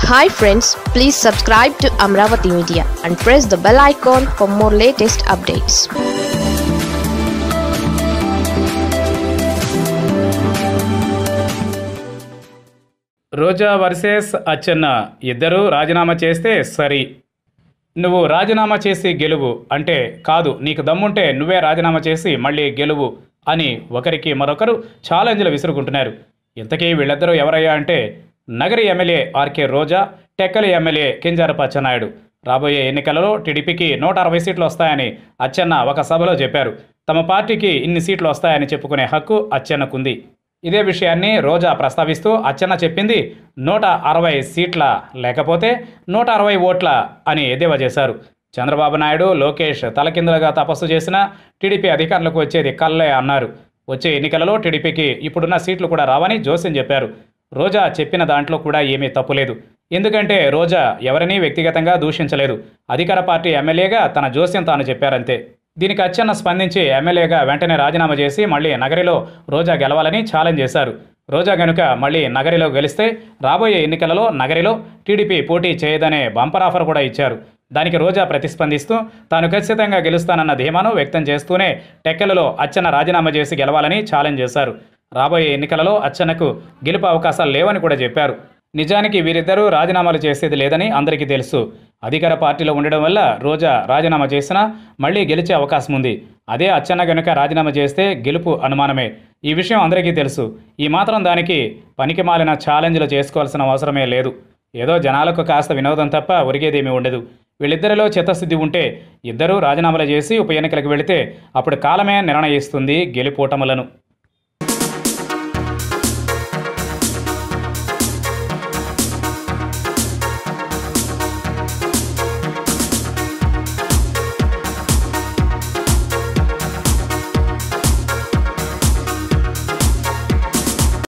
hi friends please subscribe to Amaravati media and press the bell icon for more latest updates Roja versus Atchanna ఇద్దరూ రాజీనామా చేస్తే సరి నువ్వు రాజీనామా చేసి గెలువు అంటే కాదు నీకు దమ్ముంటే నువ్వే రాజీనామా చేసి మళ్ళీ గెలువు అని ఒకరికి మరొకరు ఛాలెంజ్లు విసురుకుంటున్నారు ఇంతకీ వీళ్ళిద్దరూ ఎవరయ్యా అంటే Nagari MLA RK Roja Tekkali MLA Kinjarapu Atchannaidu రాబోయే ఎన్నికలలో టీడీపీకి నూట అరవై సీట్లు వస్తాయని అచ్చెన్న ఒక సభలో చెప్పారు తమ పార్టీకి ఇన్ని సీట్లు వస్తాయని చెప్పుకునే హక్కు అచ్చెన్నకుంది ఇదే విషయాన్ని రోజా ప్రస్తావిస్తూ అచ్చెన్న చెప్పింది నూట అరవై సీట్ల లేకపోతే నూట అరవై ఓట్ల అని ఎద్దేవా చేశారు చంద్రబాబు నాయుడు లోకేష్ తలకిందులుగా తపస్సు చేసినా టీడీపీ అధికారులకు వచ్చేది కల్లే అన్నారు వచ్చే ఎన్నికలలో టీడీపీకి ఇప్పుడున్న సీట్లు కూడా రావని జోస్యం చెప్పారు రోజా చెప్పిన దాంట్లో కూడా ఏమీ తప్పులేదు ఎందుకంటే రోజా ఎవరినీ వ్యక్తిగతంగా దూషించలేదు అధికార పార్టీ ఎమ్మెల్యేగా తన జోస్యం తాను చెప్పారంతే దీనికి అచ్చెన్న స్పందించి ఎమ్మెల్యేగా వెంటనే రాజీనామా చేసి మళ్ళీ నగరిలో రోజా గెలవాలని ఛాలెంజ్ చేశారు రోజా గనుక మళ్ళీ నగరిలో గెలిస్తే రాబోయే ఎన్నికలలో నగరిలో టీడీపీ పోటీ చేయదనే బంపర్ ఆఫర్ కూడా ఇచ్చారు దానికి రోజా ప్రతిస్పందిస్తూ తాను ఖచ్చితంగా గెలుస్తానన్న ధీమాను వ్యక్తం చేస్తూనే టెక్కలలో అచ్చెన్న రాజీనామా చేసి గెలవాలని ఛాలెంజ్ చేశారు రాబోయే ఎన్నికలలో అచ్చెన్నకు గెలుపు అవకాశాలు లేవని కూడా చెప్పారు నిజానికి వీరిద్దరూ రాజీనామాలు చేసేది లేదని అందరికీ తెలుసు అధికార పార్టీలో ఉండడం వల్ల రోజా రాజీనామా చేసినా మళ్ళీ గెలిచే అవకాశం ఉంది అదే అచ్చెన్న గనుక రాజీనామా చేస్తే గెలుపు అనుమానమే ఈ విషయం అందరికీ తెలుసు ఈ మాత్రం దానికి పనికి మాలిన ఛాలెంజ్లు చేసుకోవాల్సిన అవసరమే లేదు ఏదో జనాలకు కాస్త వినోదం తప్ప ఒరిగేదేమీ ఉండదు వీళ్ళిద్దరిలో చిత్తశుద్ధి ఉంటే ఇద్దరూ రాజీనామాలు చేసి ఉప ఎన్నికలకు వెళితే అప్పుడు కాలమే నిర్ణయిస్తుంది గెలుపోటములను